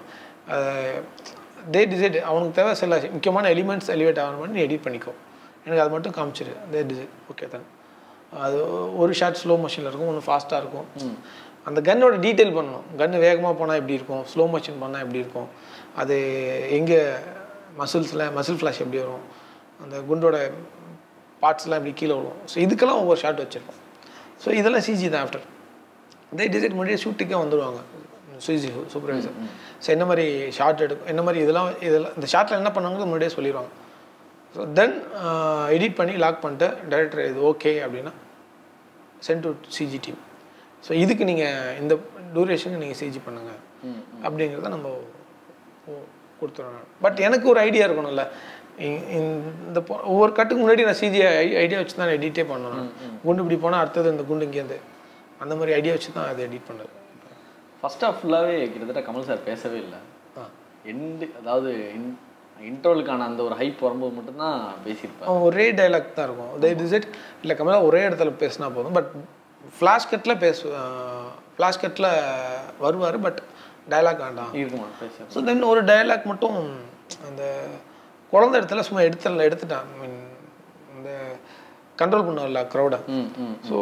தே டிசைட் அவனுக்கு தேவை சில முக்கியமான எலிமெண்ட்ஸ் எலிவேட் ஆகணும் பண்ணி நீ எடிட் பண்ணிக்கோ எனக்கு அது மட்டும் காமிச்சிரு தே டிசைட் ஓகே தான் அது ஒரு ஷார்ட் ஸ்லோ மோஷனில் இருக்கும் ஒன்று ஃபாஸ்ட்டாக இருக்கும் அந்த கன்னோட டீட்டெயில் பண்ணணும் கன்று வேகமாக போனால் எப்படி இருக்கும் ஸ்லோ மோஷன் பண்ணால் எப்படி இருக்கும் அது எங்கே மசில்ஸில் மசில் ஃப்ளாஷ் எப்படி வரும் அந்த குண்டோட பார்ட்ஸ்லாம் எப்படி கீழே விழுவும் ஸோ இதுக்கெல்லாம் ஒவ்வொரு ஷாட் வச்சுருக்கோம் ஸோ இதெல்லாம் சிஜி தான் ஆஃப்டர் இதே டிசைட் முன்னாடியே ஷூட்டுக்கே வந்துடுவாங்க சிஜி சூப்பர்வைசர் ஸோ என்ன மாதிரி ஷார்ட் எடுக்கும் என்ன மாதிரி இதெல்லாம் இதெல்லாம் இந்த ஷார்ட்டில் என்ன பண்ணாங்கன்னு முன்னாடியே சொல்லிடுவாங்க ஸோ தென் எடிட் பண்ணி லாக் பண்ணிட்டு டைரக்டர் இது ஓகே அப்படின்னா sent to CG team so இதுக்கு நீங்கள் இந்த டூரேஷனுக்கு நீங்கள் சிஜி பண்ணுங்கள் அப்படிங்கிறத நம்ம ஒ- கொடுத்துருவோம் பட் எனக்கு ஒரு ஐடியா இருக்கணும்ல இ- இந்த பொ- ஒவ்வொரு கட்டுக்கு முன்னாடி நான் சிஜி ஐடியா வச்சு தான் எடிட்டே பண்ணணும் நான். குண்டு இப்படி போனால் அடுத்தது இந்த குண்டு இங்கேருந்து அந்த மாதிரி ஐடியா வச்சு தான் அதை எடிட் பண்ணது ஃபர்ஸ்ட் ஆஃப் ஃபுல்லாகவே கிட்டத்தட்ட கமல் சார் பேசவே இல்லை ஆ. எண்டு அதாவது இன்ட்ரோலுக்கான அந்த ஒரு ஹைப் வரும்போது மட்டும்தான் பேசியிருப்பார் அவன் ஒரே டைலாக் தான் இருக்கும் தே டிசைட் இல்லை கமலா ஒரே இடத்துல பேசினா போதும் பட் ஃப்ளாஷ் கட்டில் பேசு ஃப்ளாஷ் கட்டில் வருவார் பட் டைலாக் வேண்டாம் இருக்குமா பேச ஸோ தென் ஒரு டயலாக் மட்டும் அந்த குழந்தை இடத்துல சும்மா எடுத்துல எடுத்துட்டான் ஐ மீன் இந்த கண்ட்ரோல் பண்ணல க்ரௌடை ம் ம் ஸோ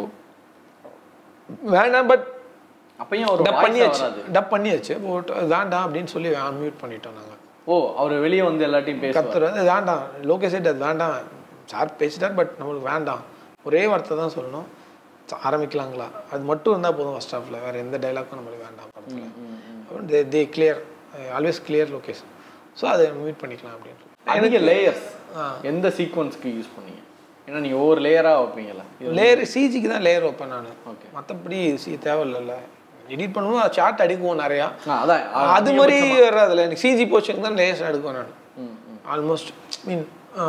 வேண்டாம் பட் அப்பயும் ஒரு டப் voice பண்ணியாச்சு வராது டப் பண்ணியாச்சு பட் வேண்டாம் அப்படின்னு சொல்லி மியூட் பண்ணிட்டோம் நாங்கள் ஓ அவர் வெளியே வந்து எல்லாத்தையும் பேசுவார் கத்துறது வேண்டாம் லோகேஷ் சைட் அது வேண்டாம் சார் பேசிட்டார் பட் நம்மளுக்கு வேண்டாம் ஒரே வார்த்தை தான் சொல்லணும் ச- ஆரம்பிக்கலாங்களா அது மட்டும் இருந்தால் போதும் ஃபர்ஸ்ட் ஹாஃபில் வேறு எந்த டைலாக்கும் நம்மளுக்கு வேண்டாம் படத்தில் they they clear always clear location so அதை மீட் பண்ணிக்கலாம் அப்படின்னு அதிக லேயர்ஸ் எந்த சீக்வன்ஸ்க்கு யூஸ் பண்ணீங்க ஏன்னா நீங்க ஒவ்வொரு லேயரா வைப்பீங்கல்ல இது- லேயர் சிஜிக்கு தான் லேயர் வைப்பேன் நான் Okay. மற்றபடி சி தேவையில்லைல்ல எடிட் பண்ணுவோம் சார்ட் அடிக்குவோம் நிறையா ஆ, அதான் ஆ, அது மாதிரி வராதுல்ல எனக்கு சிஜி போர்ஷனுக்கு தான் லேயர்ஸ் எடுக்குவேன் நான் ம், ம். ஆல்மோஸ்ட் மீன்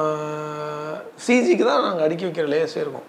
சிஜிக்கு தான் நாங்கள் அடிக்க வைக்கிற லேயர்ஸே இருக்கும்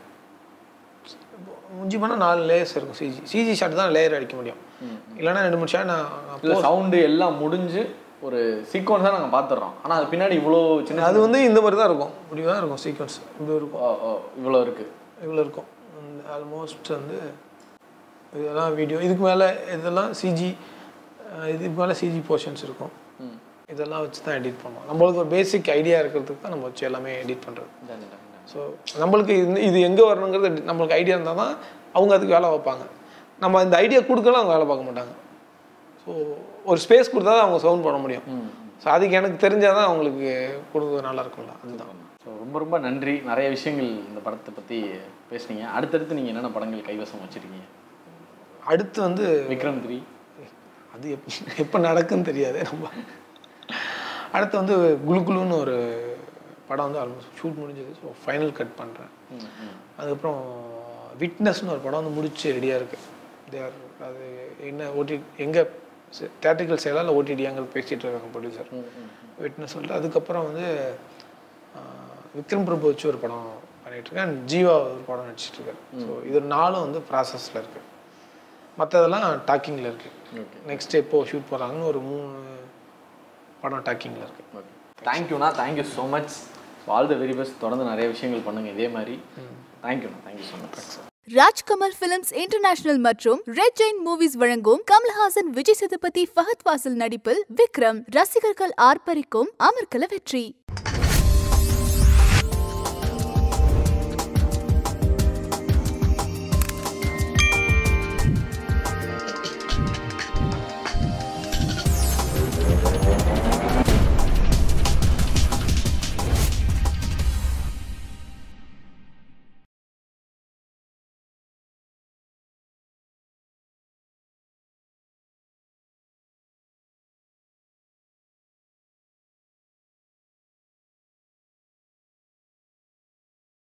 முஞ்சி பண்ணால் நாலு லேயர்ஸ் இருக்கும் சிஜி சிஜி ஷாட் தான் லேயர் அடிக்க முடியும் இல்லைன்னா ரெண்டு மூணு ஷாட் நான் இல்ல சவுண்டு எல்லாம் முடிஞ்சு ஒரு சீக்வன்ஸாக நாங்க பார்த்துடுறோம் ஆனா அது பின்னாடி இவ்வளோ சின்ன அது வந்து இந்த மாதிரி தான் இருக்கும் இப்படி தான் இருக்கும் சீக்வன்ஸ் இப்படி இருக்கும் ஓ, ஓ, இவ்வளோ இருக்கு இவ்வளோ இருக்கும் ஆல்மோஸ்ட் வந்து இதெல்லாம் வீடியோ இதுக்கு மேலே இதெல்லாம் சிஜி இதுக்கு மேலே சிஜி போர்ஷன்ஸ் இருக்கும் ம். இதெல்லாம் வச்சு தான் எடிட் பண்ணுவோம் நம்மளுக்கு ஒரு பேசிக் ஐடியா இருக்கிறதுக்கு தான் நம்ம வச்சு எல்லாமே எடிட் பண்ணுறது இதான், இதான், இதான். ஸோ நம்மளுக்கு இந்த இது எங்கே வரணுங்கிறது நம்மளுக்கு ஐடியா இருந்தால் தான் அவங்க அதுக்கு வேலை வைப்பாங்க நம்ம இந்த ஐடியா கொடுக்கலாம் அவங்க வேலை பார்க்க மாட்டாங்க ஸோ ஒரு ஸ்பேஸ் கொடுத்தா தான் அவங்க சவுண்ட் பண்ண முடியும் ஸோ அதுக்கு எனக்கு தெரிஞ்சால் தான் அவங்களுக்கு கொடுக்குறது நல்லா இருக்கும்ல அதுதான் ஸோ ரொம்ப ரொம்ப நன்றி நிறைய விஷயங்கள் இந்த படத்தை பத்தி பேசுனீங்க அடுத்தடுத்து நீங்க என்னென்ன படங்கள் கைவசம் வச்சிருக்கீங்க அடுத்து வந்து விக்ரம் த்ரீ அது எப் எப்போ நடக்குன்னு தெரியாது நம்ம அடுத்து வந்து குளு குளுன்னு ஒரு படம் வந்து ஆல்மோஸ்ட் ஷூட் முடிஞ்சது ஸோ ஃபைனல் கட் பண்ணுறேன் அதுக்கப்புறம் விட்னஸ்னு ஒரு படம் வந்து முடிச்சு ரெடியாக இருக்குது தேர் அது என்ன ஓடி எங்கே தேட்ரிக்கல் செயலா இல்லை ஓடிடியாங்கிறது பேசிகிட்டு இருக்காங்க ப்ரொடியூசர் விட்னஸ் சொல்லிட்டு அதுக்கப்புறம் வந்து ஆஹ், விக்ரம் பிரபு வச்சு ஒரு படம் பண்ணிட்டு இருக்கேன் and ஜீவா ஒரு படம் நடிச்சிட்டு இருக்காரு ஸோ இது நாலும் வந்து ப்ராசஸில் இருக்குது மற்றதெல்லாம் டாக்கிங்கில் இருக்குது ஓகே நெக்ஸ்ட் எப்போ ஷூட் போகிறாங்கன்னு ஒரு மூணு படம் டாக்கிங்கில் இருக்குது ஓகே தேங்க்யூண்ணா thank you so much all the very best தொடர்ந்து நிறைய விஷயங்கள் பண்ணுங்க இதே மாதிரி தேங்க்யூண்ணா thank you so much Rajkamal films international மற்றும் ரெட் ஜெயின் மூவிஸ் வழங்கும் கமல்ஹாசன் விஜய் சேதுபதி ஃபஹத் வாசல் நடிப்பில் விக்ரம் ரசிகர்கள் ஆர்ப்பரிக்கும் அமர்க்கல வெற்றி